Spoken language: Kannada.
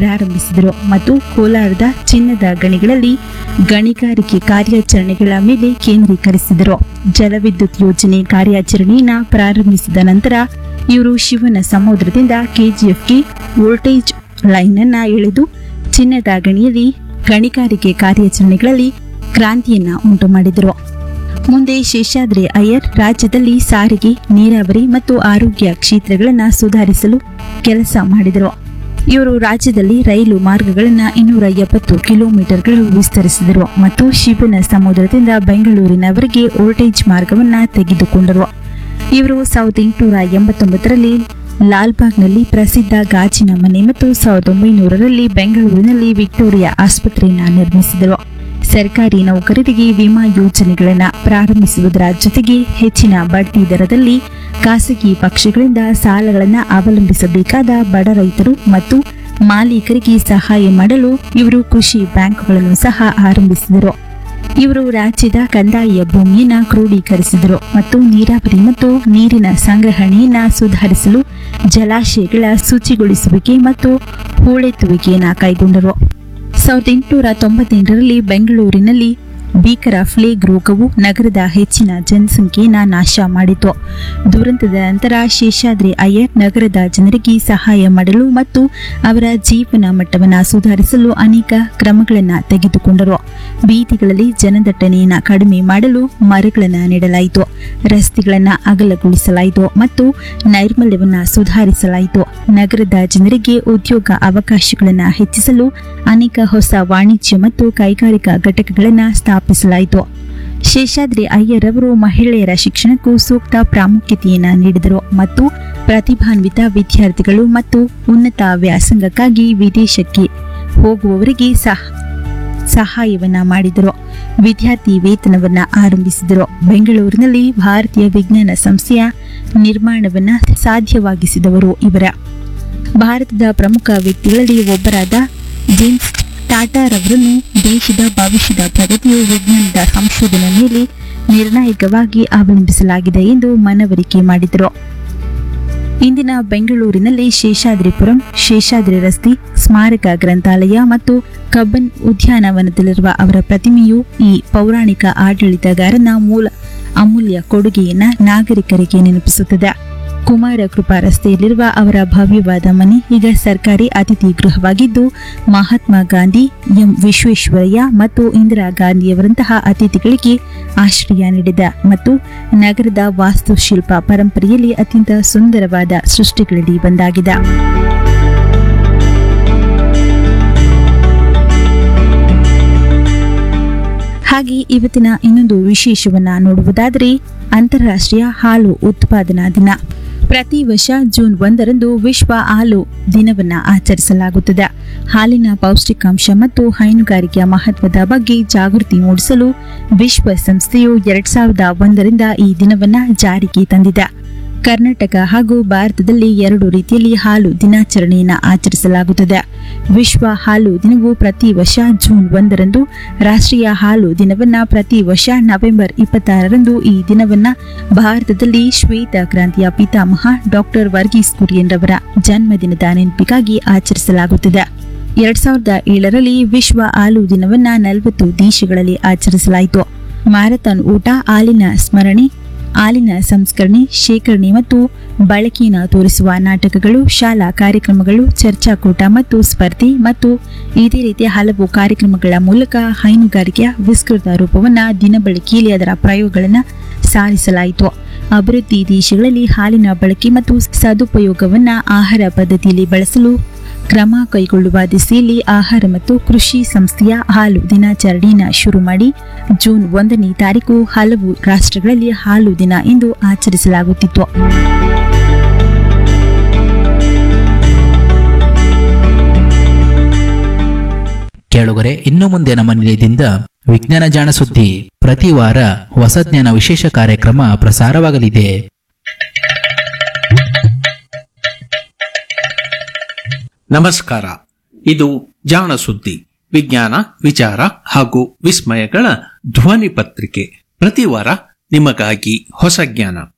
ಪ್ರಾರಂಭಿಸಿದರು ಮತ್ತು ಕೋಲಾರದ ಚಿನ್ನದ ಗಣಿಗಳಲ್ಲಿ ಗಣಿಗಾರಿಕೆ ಕಾರ್ಯಾಚರಣೆಗಳ ಮೇಲೆ ಕೇಂದ್ರೀಕರಿಸಿದರು ಜಲವಿದ್ಯುತ್ ಯೋಜನೆ ಕಾರ್ಯಾಚರಣೆಯನ್ನ ಪ್ರಾರಂಭಿಸಿದ ನಂತರ ಇವರು ಶಿವನ ಸಮುದ್ರದಿಂದ ಕೆಜಿಎಫ್ಗೆ ವೋಲ್ಟೇಜ್ ಲೈನ್ ಅನ್ನ ಎಳೆದು ಚಿನ್ನದ ಗಣಿಯಲ್ಲಿ ಗಣಿಗಾರಿಕೆ ಕಾರ್ಯಾಚರಣೆಗಳಲ್ಲಿ ಕ್ರಾಂತಿಯನ್ನ ಉಂಟು ಮಾಡಿದರು ಮುಂದೆ ಶೇಷಾದ್ರಿ ಅಯ್ಯರ್ ರಾಜ್ಯದಲ್ಲಿ ಸಾರಿಗೆ ನೀರಾವರಿ ಮತ್ತು ಆರೋಗ್ಯ ಕ್ಷೇತ್ರಗಳನ್ನು ಸುಧಾರಿಸಲು ಕೆಲಸ ಮಾಡಿದರು ಇವರು ರಾಜ್ಯದಲ್ಲಿ ರೈಲು ಮಾರ್ಗಗಳನ್ನು ಇನ್ನೂರ ಎಪ್ಪತ್ತು ಕಿಲೋಮೀಟರ್ಗಳು ವಿಸ್ತರಿಸಿದರು ಮತ್ತು ಶಿವನ ಸಮುದ್ರದಿಂದ ಬೆಂಗಳೂರಿನವರೆಗೆ ವೋಲ್ಟೇಜ್ ಮಾರ್ಗವನ್ನು ತೆಗೆದುಕೊಂಡರು ಇವರು ಸಾವಿರದ ಎಂಟುನೂರ ಎಂಬತ್ತೊಂಬತ್ತರಲ್ಲಿ ಲಾಲ್ಬಾಗ್ನಲ್ಲಿ ಪ್ರಸಿದ್ಧ ಗಾಜಿನ ಮನೆ ಮತ್ತು ಸಾವಿರದ ಒಂಬೈನೂರರಲ್ಲಿ ಬೆಂಗಳೂರಿನಲ್ಲಿ ವಿಕ್ಟೋರಿಯಾ ಆಸ್ಪತ್ರೆಯನ್ನು ನಿರ್ಮಿಸಿದರು ಸರ್ಕಾರಿ ನೌಕರರಿಗೆ ವಿಮಾ ಯೋಜನೆಗಳನ್ನು ಪ್ರಾರಂಭಿಸುವುದರ ಜೊತೆಗೆ ಹೆಚ್ಚಿನ ಬಡ್ಡಿ ದರದಲ್ಲಿ ಖಾಸಗಿ ಪಕ್ಷಗಳಿಂದ ಸಾಲಗಳನ್ನು ಅವಲಂಬಿಸಬೇಕಾದ ಬಡ ರೈತರು ಮತ್ತು ಮಾಲೀಕರಿಗೆ ಸಹಾಯ ಮಾಡಲು ಇವರು ಕೃಷಿ ಬ್ಯಾಂಕ್ಗಳನ್ನು ಸಹ ಆರಂಭಿಸಿದರು ಇವರು ರಾಜ್ಯದ ಕಂದಾಯ ಭೂಮಿಯನ್ನ ಕ್ರೋಢೀಕರಿಸಿದರು ಮತ್ತು ನೀರಾವರಿ ಮತ್ತು ನೀರಿನ ಸಂಗ್ರಹಣೆಯನ್ನ ಸುಧಾರಿಸಲು ಜಲಾಶಯಗಳ ಶುಚಿಗೊಳಿಸುವಿಕೆ ಮತ್ತು ಹೂಳೆತ್ತುವಿಕೆಯನ್ನ ಕೈಗೊಂಡರು ಸಾವಿರದ ಎಂಟುನೂರ ತೊಂಬತ್ತೆಂಟರಲ್ಲಿ ಬೆಂಗಳೂರಿನಲ್ಲಿ ಭೀಕರ ಫ್ಲೇಗ್ ರೋಗವು ನಗರದ ಹೆಚ್ಚಿನ ಜನಸಂಖ್ಯೆಯನ್ನ ನಾಶ ಮಾಡಿತು ದುರಂತದ ನಂತರ ಶೇಷಾದ್ರಿ ಅಯ್ಯರ್ ನಗರದ ಜನರಿಗೆ ಸಹಾಯ ಮಾಡಲು ಮತ್ತು ಅವರ ಜೀವನ ಮಟ್ಟವನ್ನು ಸುಧಾರಿಸಲು ಅನೇಕ ಕ್ರಮಗಳನ್ನು ತೆಗೆದುಕೊಂಡರು ಬೀದಿಗಳಲ್ಲಿ ಜನದಟ್ಟಣೆಯನ್ನು ಕಡಿಮೆ ಮಾಡಲು ಮರಗಳನ್ನು ನೆಡಲಾಯಿತು ರಸ್ತೆಗಳನ್ನು ಅಗಲಗೊಳಿಸಲಾಯಿತು ಮತ್ತು ನೈರ್ಮಲ್ಯವನ್ನು ಸುಧಾರಿಸಲಾಯಿತು ನಗರದ ಜನರಿಗೆ ಉದ್ಯೋಗ ಅವಕಾಶಗಳನ್ನು ಹೆಚ್ಚಿಸಲು ಅನೇಕ ಹೊಸ ವಾಣಿಜ್ಯ ಮತ್ತು ಕೈಗಾರಿಕಾ ಘಟಕಗಳನ್ನು ಸ್ಥಾಪಿಸಲಾಯಿತು ಶೇಷಾದ್ರಿ ಅಯ್ಯರ್ ಅವರು ಮಹಿಳೆಯರ ಶಿಕ್ಷಣಕ್ಕೂ ಸೂಕ್ತ ಪ್ರಾಮುಖ್ಯತೆಯನ್ನು ನೀಡಿದರು ಮತ್ತು ಪ್ರತಿಭಾನ್ವಿತ ವಿದ್ಯಾರ್ಥಿಗಳು ಮತ್ತು ಉನ್ನತ ವ್ಯಾಸಂಗಕ್ಕಾಗಿ ವಿದೇಶಕ್ಕೆ ಹೋಗುವವರಿಗೆ ಸಹ ಸಹಾಯವನ್ನ ಮಾಡಿದರು ವಿದ್ಯಾರ್ಥಿ ವೇತನವನ್ನ ಆರಂಭಿಸಿದರು ಬೆಂಗಳೂರಿನಲ್ಲಿ ಭಾರತೀಯ ವಿಜ್ಞಾನ ಸಂಸ್ಥೆಯ ನಿರ್ಮಾಣವನ್ನ ಸಾಧ್ಯವಾಗಿಸಿದವರು ಇವರ ಭಾರತದ ಪ್ರಮುಖ ವ್ಯಕ್ತಿಗಳಲ್ಲಿ ಒಬ್ಬರಾದ ಜೇಮ್ಸ್ ಟಾಟಾರವರನ್ನು ದೇಶದ ಭವಿಷ್ಯದ ಪ್ರಗತಿಯು ವಿಜ್ಞಾನದ ಸಂಶೋಧನೆ ಮೇಲೆ ನಿರ್ಣಾಯಕವಾಗಿ ಅವಲಂಬಿಸಲಾಗಿದೆ ಎಂದು ಮನವರಿಕೆ ಮಾಡಿದರು ಇಂದಿನ ಬೆಂಗಳೂರಿನಲ್ಲಿ ಶೇಷಾದ್ರಿಪುರಂ ಶೇಷಾದ್ರಿ ರಸ್ತೆ ಸ್ಮಾರಕ ಗ್ರಂಥಾಲಯ ಮತ್ತು ಕಬ್ಬನ್ ಉದ್ಯಾನವನದಲ್ಲಿರುವ ಅವರ ಪ್ರತಿಮೆಯು ಈ ಪೌರಾಣಿಕ ಆಡಳಿತಗಾರನ ಮೂಲ ಅಮೂಲ್ಯ ಕೊಡುಗೆಯನ್ನ ನಾಗರಿಕರಿಗೆ ನೆನಪಿಸುತ್ತದೆ ಕುಮಾರ ಕೃಪಾ ರಸ್ತೆಯಲ್ಲಿರುವ ಅವರ ಭವ್ಯವಾದ ಮನೆ ಈಗ ಸರ್ಕಾರಿ ಅತಿಥಿ ಗೃಹವಾಗಿದ್ದು ಮಹಾತ್ಮ ಗಾಂಧಿ ಎಂ ವಿಶ್ವೇಶ್ವರಯ್ಯ ಮತ್ತು ಇಂದಿರಾ ಗಾಂಧಿಯವರಂತಹ ಅತಿಥಿಗಳಿಗೆ ಆಶ್ರಯ ನೀಡಿದ ಮತ್ತು ನಗರದ ವಾಸ್ತುಶಿಲ್ಪ ಪರಂಪರೆಯಲ್ಲಿ ಅತ್ಯಂತ ಸುಂದರವಾದ ಸೃಷ್ಟಿಗಳಲ್ಲಿ ಒಂದಾಗಿದೆ ಹಾಗೆ ಇವತ್ತಿನ ಇನ್ನೊಂದು ವಿಶೇಷವನ್ನ ನೋಡುವುದಾದರೆ ಅಂತಾರಾಷ್ಟ್ರೀಯ ಹಾಲು ಉತ್ಪಾದನಾ ದಿನ ಪ್ರತಿ ವರ್ಷ ಜೂನ್ ಒಂದರಂದು ವಿಶ್ವ ಹಾಲು ದಿನವನ್ನ ಆಚರಿಸಲಾಗುತ್ತದೆ ಹಾಲಿನ ಪೌಷ್ಟಿಕಾಂಶ ಮತ್ತು ಹೈನುಗಾರಿಕೆಯ ಮಹತ್ವದ ಬಗ್ಗೆ ಜಾಗೃತಿ ಮೂಡಿಸಲು ವಿಶ್ವ ಸಂಸ್ಥೆಯು ಎರಡ್ ಸಾವಿರದ ಒಂದರಿಂದ ಈ ದಿನವನ್ನ ಜಾರಿಗೆ ತಂದಿದೆ ಕರ್ನಾಟಕ ಹಾಗೂ ಭಾರತದಲ್ಲಿ ಎರಡು ರೀತಿಯಲ್ಲಿ ಹಾಲು ದಿನಾಚರಣೆಯನ್ನು ಆಚರಿಸಲಾಗುತ್ತದೆ ವಿಶ್ವ ಹಾಲು ದಿನವು ಪ್ರತಿ ವರ್ಷ ಜೂನ್ ಒಂದರಂದು ರಾಷ್ಟ್ರೀಯ ಹಾಲು ದಿನವನ್ನ ಪ್ರತಿ ವರ್ಷ ನವೆಂಬರ್ ಇಪ್ಪತ್ತಾರರಂದು ಈ ದಿನವನ್ನ ಭಾರತದಲ್ಲಿ ಶ್ವೇತ ಕ್ರಾಂತಿಯ ಪಿತಾಮಹ ಡಾಕ್ಟರ್ ವರ್ಗೀಸ್ ಕುರಿಯನ್ ರವರ ಜನ್ಮದಿನದ ನೆನಪಿಗಾಗಿ ಆಚರಿಸಲಾಗುತ್ತದೆ ಎರಡ್ ಸಾವಿರದ ಏಳರಲ್ಲಿ ವಿಶ್ವ ಹಾಲು ದಿನವನ್ನ ನಲವತ್ತು ದೇಶಗಳಲ್ಲಿ ಆಚರಿಸಲಾಯಿತು ಮ್ಯಾರಥಾನ್ ಊಟ ಹಾಲಿನ ಸ್ಮರಣೆ ಹಾಲಿನ ಸಂಸ್ಕರಣೆ ಶೇಖರಣೆ ಮತ್ತು ಬಳಕೆಯನ್ನು ತೋರಿಸುವ ನಾಟಕಗಳು ಶಾಲಾ ಕಾರ್ಯಕ್ರಮಗಳು ಚರ್ಚಾಕೂಟ ಮತ್ತು ಸ್ಪರ್ಧೆ ಮತ್ತು ಇದೇ ರೀತಿಯ ಹಲವು ಕಾರ್ಯಕ್ರಮಗಳ ಮೂಲಕ ಹೈನುಗಾರಿಕೆಯ ವಿಸ್ತೃತ ರೂಪವನ್ನು ದಿನಬಳಕೆಯಲ್ಲಿ ಅದರ ಪ್ರಯೋಗಗಳನ್ನು ಸಾರಿಸಲಾಯಿತು ಅಭಿವೃದ್ಧಿ ದೇಶಗಳಲ್ಲಿ ಹಾಲಿನ ಬಳಕೆ ಮತ್ತು ಸದುಪಯೋಗವನ್ನು ಆಹಾರ ಪದ್ಧತಿಯಲ್ಲಿ ಬಳಸಲು ಕ್ರಮ ಕೈಗೊಳ್ಳುವ ದಿಸೆಯಲ್ಲಿ ಆಹಾರ ಮತ್ತು ಕೃಷಿ ಸಂಸ್ಥೆಯ ಹಾಲು ದಿನಾಚರಣೆಯನ್ನು ಶುರು ಮಾಡಿ ಜೂನ್ ಒಂದನೇ ತಾರೀಕು ಹಲವು ರಾಷ್ಟ್ರಗಳಲ್ಲಿ ಹಾಲು ದಿನ ಎಂದು ಆಚರಿಸಲಾಗುತ್ತಿತ್ತು ಕೇಳುಗರೆ ಇನ್ನು ಮುಂದೆ ನಮ್ಮ ನಿಲಯದಿಂದ ವಿಜ್ಞಾನ ಜಾಣ ಸುದ್ದಿ ಪ್ರತಿ ವಾರ ಹೊಸ ಜ್ಞಾನ ವಿಶೇಷ ಕಾರ್ಯಕ್ರಮ ಪ್ರಸಾರವಾಗಲಿದೆ ನಮಸ್ಕಾರ ಇದು ಜಾಣ ಸುದ್ದಿ ವಿಜ್ಞಾನ ವಿಚಾರ ಹಾಗೂ ವಿಸ್ಮಯಗಳ ಧ್ವನಿ ಪತ್ರಿಕೆ ಪ್ರತಿ ವಾರ ನಿಮಗಾಗಿ ಹೊಸ ಜ್ಞಾನ